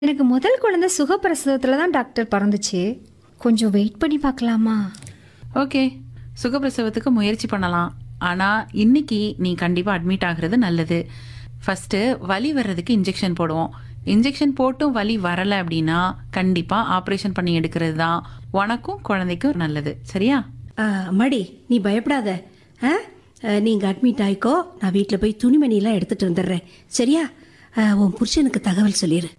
எனக்கு முதல் குழந்தை சுகப்பிரசவத்தில் தான் டாக்டர் பிறந்துச்சு கொஞ்சம் வெயிட் பண்ணி பார்க்கலாமா ஓகே சுகப்பிரசவத்துக்கு முயற்சி பண்ணலாம் ஆனால் இன்னைக்கு நீ கண்டிப்பாக அட்மிட் ஆகுறது நல்லது ஃபஸ்ட்டு வலி வர்றதுக்கு இன்ஜெக்ஷன் போடுவோம் இன்ஜெக்ஷன் போட்டும் வலி வரலை அப்படின்னா கண்டிப்பாக ஆப்ரேஷன் பண்ணி எடுக்கிறது தான் உனக்கும் குழந்தைக்கும் நல்லது சரியா ஆ, அம்மாடி நீ பயப்படாத ஆ ஆ, நீங்க அட்மிட் ஆயிக்கோ நான் வீட்டில் போய் துணிமணிலாம் எடுத்துட்டு வந்துடுறேன் சரியா ஆ, உன் புருஷனுக்கு தகவல் சொல்லிடு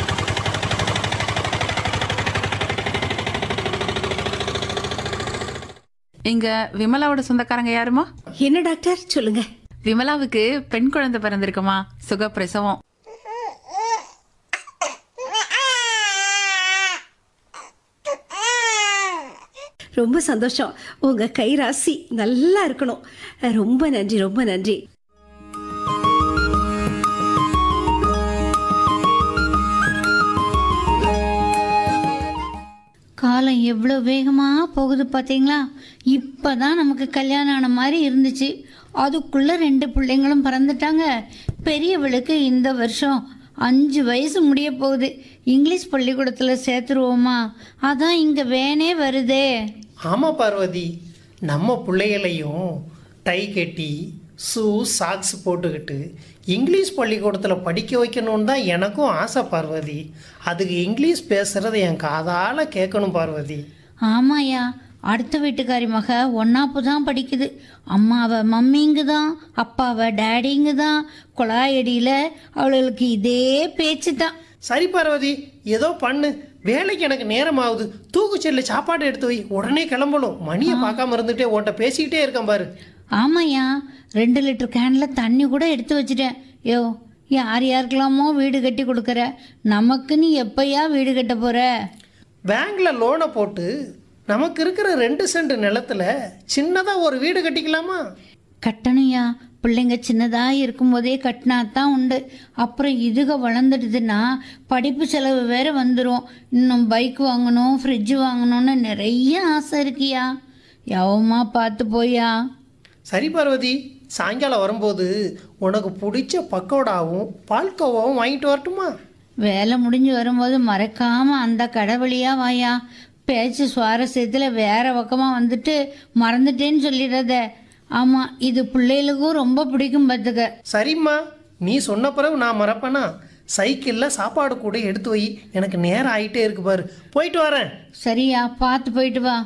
இங்க விமலாவோட சொந்தக்காரங்க யாருமா என்ன டாக்டர் சொல்லுங்க விமலாவுக்கு பெண் குழந்தை பிறந்திருக்குமா சுகப்பிரசவம் ரொம்ப சந்தோஷம் உங்க கை ராசி நல்லா இருக்கணும் ஆ, ரொம்ப நன்றி ரொம்ப நன்றி காலம் எவ்வளோ வேகமாக போகுது பார்த்தீங்களா இப்போ தான் நமக்கு கல்யாணம் ஆன மாதிரி இருந்துச்சு அதுக்குள்ளே ரெண்டு பிள்ளைங்களும் பிறந்துட்டாங்க பெரியவளுக்கு இந்த வருஷம் அஞ்சு வயசு முடிய போகுது இங்கிலீஷ் பள்ளிக்கூடத்தில் சேர்த்துருவோமா அதான் இங்கே வேனே வருதே ஆமாம் பார்வதி நம்ம பிள்ளைகளையும் டை கட்டி ஷூ சாக்ஸ் போட்டுக்கிட்டு இங்கிலீஷ் பள்ளிக்கூடத்தில் படிக்க வைக்கணும்னு தான் எனக்கும் ஆசை பார்வதி அதுக்கு இங்கிலீஷ் பேசுகிறத என் காதால் கேட்கணும் பார்வதி ஆமாயா அடுத்த வீட்டுக்காரி மக ஒன்னாப்பு தான் படிக்குது அம்மாவை மம்மிங்க தான் அப்பாவை டேடிங்க தான் குழாயடியில் அவளுக்கு இதே பேச்சு தான் சரி பார்வதி ஏதோ பண்ணு வேலைக்கு எனக்கு நேரம் ஆகுது தூக்குச்செல்ல சாப்பாடு எடுத்து வை உடனே கிளம்பணும் மணியை பார்க்காம இருந்துட்டே உன்கிட்ட பேசிக்கிட்டே இருக்கேன் பாரு ஆமாய்யா ரெண்டு லிட்டர் கேனில் தண்ணி கூட எடுத்து வச்சிட்டேன் யோ யார் யாருக்கெல்லாமோ வீடு கட்டி கொடுக்குற நமக்கு நீ எப்பயா வீடு கட்ட போற பேங்க்ல லோனை போட்டு நமக்கு இருக்கிற ரெண்டு சென்ட் நிலத்துல சின்னதாக ஒரு வீடு கட்டிக்கலாமா கட்டணும்யா பிள்ளைங்க சின்னதாக இருக்கும்போதே கட்டினா தான் உண்டு அப்புறம் இதுக வளர்ந்துடுதுன்னா படிப்பு செலவு வேற வந்துடும் இன்னும் பைக் வாங்கணும் ஃப்ரிட்ஜ் வாங்கணும்னு நிறைய ஆசை இருக்கியா எவமா பார்த்து போயா சரி பார்வதி சாயங்காலம் வரும்போது உனக்கு பிடிச்ச பக்கோடாவும் பால்கோவாவும் வாங்கிட்டு வரட்டுமா வேலை முடிஞ்சு வரும்போது மறக்காம அந்த கடை வழியா வாயா பேச்சு சுவாரஸ்யத்தில் வேற பக்கமாக வந்துட்டு மறந்துட்டேன்னு சொல்லிடுறத ஆமாம் இது பிள்ளைகளுக்கும் ரொம்ப பிடிக்கும் பார்த்துக்க சரிம்மா நீ சொன்ன பிறகு நான் மறப்பேனா சைக்கிளில் சாப்பாடு கூட எடுத்து வை எனக்கு நேரம் ஆகிட்டே இருக்கு பாரு போயிட்டு வரேன் சரியா பார்த்து போயிட்டு வா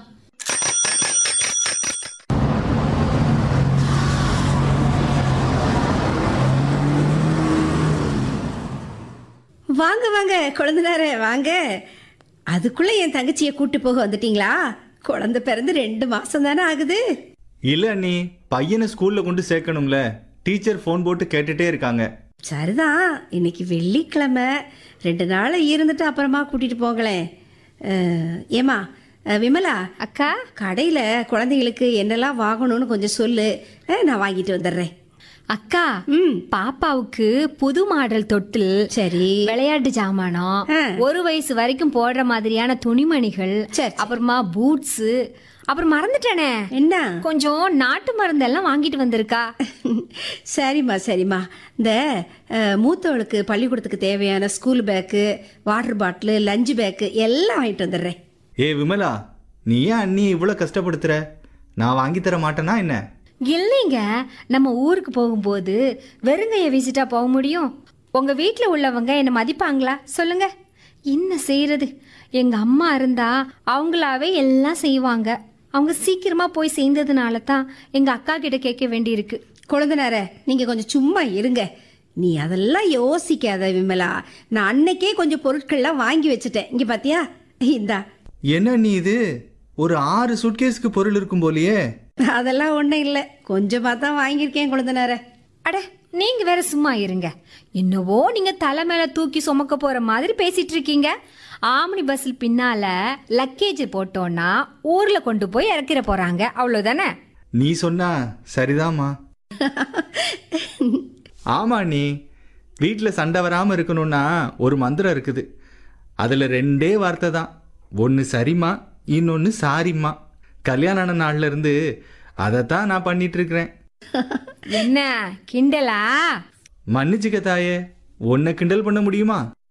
வாங்க வாங்க குழந்தைனாரே வாங்க அதுக்குள்ள என் தங்கச்சியை கூட்டு போக வந்துட்டீங்களா குழந்தை பிறந்து ரெண்டு மாசம் தானே ஆகுது இல்ல அண்ணி பையனை ஸ்கூல்ல கொண்டு சேர்க்கணும்ல டீச்சர் ஃபோன் போட்டு கேட்டுட்டே இருக்காங்க சரிதான் இன்னைக்கு வெள்ளிக்கிழமை ரெண்டு நாள் இருந்துட்டு அப்புறமா கூட்டிட்டு போங்களேன் அஹ், ஏம்மா அஹ், விமலா அக்கா கடையில் குழந்தைங்களுக்கு என்னெல்லாம் வாங்கணும்னு கொஞ்சம் சொல்லு அஹ், நான் வாங்கிட்டு வந்துடுறேன் அக்கா ம் பாப்பாவுக்கு புது மாடல் தொட்டில் சரி விளையாட்டு ஜாமானம் ஆ. ஒரு வயசு வரைக்கும் போடுற மாதிரியான துணிமணிகள் சரி. அப்புறமா பூட்ஸ் அப்புறம் மறந்துட்டேனே என்ன கொஞ்சம் நாட்டு மருந்தெல்லாம் வாங்கிட்டு வந்திருக்கா சரிம்மா சரிம்மா இந்த அஹ், மூத்தவளுக்கு பள்ளிக்கூடத்துக்கு தேவையான school bag water bottle lunch bag எல்லாம் வாங்கிட்டு வந்துடுறேன் ஏ விமலா நீ ஏன் அண்ணி இவ்வளோ கஷ்டப்படுத்துற நான் வாங்கி தர மாட்டேனா என்ன இல்லைங்க நம்ம ஊருக்கு போகும்போது வெறுங்கைய வீசிட்டா போக முடியும் உங்க வீட்டில் உள்ளவங்க என்ன மதிப்பாங்களா சொல்லுங்க என்ன செய்யறது எங்க அம்மா இருந்தா அவங்களாவே எல்லாம் செய்வாங்க அவங்க சீக்கிரமா போய் சேர்ந்ததுனால தான் எங்க அக்கா கிட்ட கேட்க வேண்டியிருக்கு குழந்தைனார நீங்கள் கொஞ்சம் சும்மா இருங்க நீ அதெல்லாம் யோசிக்காத விமலா நான் அன்னைக்கே கொஞ்சம் பொருட்கள்லாம் வாங்கி வச்சுட்டேன் இங்கே பார்த்தியா இந்தா என்ன நீ இது ஒரு ஆறு சுட்கேஸ்க்கு பொருள் இருக்கும் போலியே அதெல்லாம் ஒன்றும் இல்லை கொஞ்சமாக தான் வாங்கியிருக்கேன் குழந்தைனார அட நீங்க வேற சும்மா இருங்க என்னவோ நீங்க தலை மேல தூக்கி சுமக்க போற மாதிரி பேசிட்டு இருக்கீங்க ஆம்னி பஸ்ஸில் பின்னால லக்கேஜ் போட்டோன்னா ஊர்ல கொண்டு போய் இறக்கிற போறாங்க அவ்வளவுதானே நீ சொன்னா சரிதாம்மா ஆமா நீ வீட்டில் சண்டை வராமல் இருக்கணும்னா ஒரு மந்திரம் இருக்குது அதில் ரெண்டே வார்த்தை தான் ஒன்று சரிம்மா இன்னொன்று சாரிம்மா கல்யாணம் ஆன நாள்ல இருந்து அதைத்தான் நான் பண்ணிட்டு இருக்கிறேன் என்ன கிண்டலா மன்னிச்சுக்க தாயே உன்னை கிண்டல் பண்ண முடியுமா